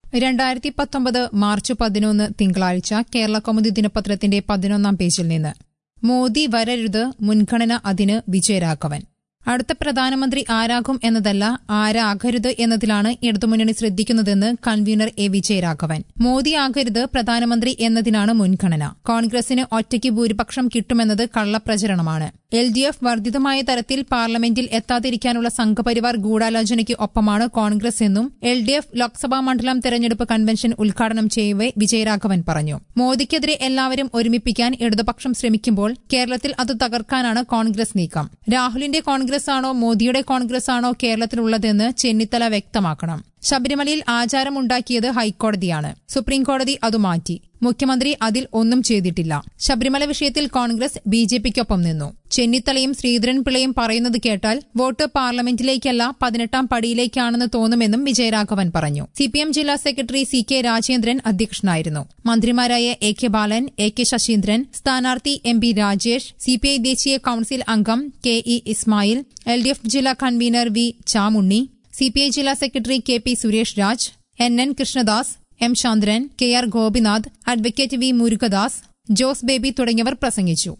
രണ്ടായിരത്തി പത്തൊമ്പത് മാർച്ച് പതിനൊന്ന് തിങ്കളാഴ്ച കേരള കൗമുദി ദിനപത്രത്തിന്റെ പതിനൊന്നാം പേജിൽ നിന്ന് മോദി വരരുത് മുൻഗണന അതിന് വിജയരാഘവൻ അടുത്ത പ്രധാനമന്ത്രി ആരാകും എന്നതല്ല ആരാകരുത് എന്നതിലാണ് ഇടതുമുന്നണി ശ്രദ്ധിക്കുന്നതെന്ന് കൺവീനർ എ വിജയരാഘവൻ മോദി ആകരുത് പ്രധാനമന്ത്രി എന്നതിനാണ് മുൻഗണന കോൺഗ്രസിന് ഒറ്റയ്ക്ക് ഭൂരിപക്ഷം കിട്ടുമെന്നത് കള്ളപ്രചരണമാണ് എൽ ഡി എഫ് വർദ്ധിതമായ തരത്തിൽ പാർലമെന്റിൽ എത്താതിരിക്കാനുള്ള സംഘപരിവാർ ഗൂഢാലോചനയ്ക്ക് ഒപ്പമാണ് കോൺഗ്രസ് എന്നും എൽ ഡി എഫ് ലോക്സഭാ മണ്ഡലം തെരഞ്ഞെടുപ്പ് കൺവെൻഷൻ ഉദ്ഘാടനം ചെയ്യവെ വിജയരാഘവൻ പറഞ്ഞു മോദിക്കെതിരെ എല്ലാവരും ഒരുമിപ്പിക്കാൻ ഇടതുപക്ഷം ശ്രമിക്കുമ്പോൾ കേരളത്തിൽ അത് തകർക്കാനാണ് കോൺഗ്രസ് നീക്കം രാഹുലിന്റെ കോൺഗ്രസ് ആണോ മോദിയുടെ കോൺഗ്രസ് ആണോ കേരളത്തിലുള്ളതെന്ന് ചെന്നിത്തല വ്യക്തമാക്കണം ശബരിമലയിൽ ആചാരമുണ്ടാക്കിയത് ഹൈക്കോടതിയാണ് സുപ്രീംകോടതി അത് മാറ്റി മുഖ്യമന്ത്രി അതിൽ ഒന്നും ചെയ്തിട്ടില്ല ശബരിമല വിഷയത്തിൽ കോൺഗ്രസ് ബി ജെ പിക്കൊപ്പം നിന്നു ചെന്നിത്തലയും ശ്രീധരൻപിള്ളയും പറയുന്നത് കേട്ടാൽ വോട്ട് പാർലമെന്റിലേക്കല്ല പതിനെട്ടാം പടിയിലേക്കാണെന്ന് തോന്നുമെന്നും വിജയരാഘവൻ പറഞ്ഞു സിപിഎം ജില്ലാ സെക്രട്ടറി സി കെ രാജേന്ദ്രൻ അധ്യക്ഷനായിരുന്നു മന്ത്രിമാരായ A K Balan A K Saseendran സ്ഥാനാർത്ഥി എം പി രാജേഷ് സിപിഐ ദേശീയ കൌൺസിൽ അംഗം K E Ismail L D F ജില്ലാ കൺവീനർ വി ചാമുണ്ണി സിപിഐ ജില്ലാ secretary K P Suresh Raj N N Krishnadas M Chandran K R Gopinath advocate V Murukadas Jose Baby തുടങ്ങിയവർ പ്രസംഗിച്ചു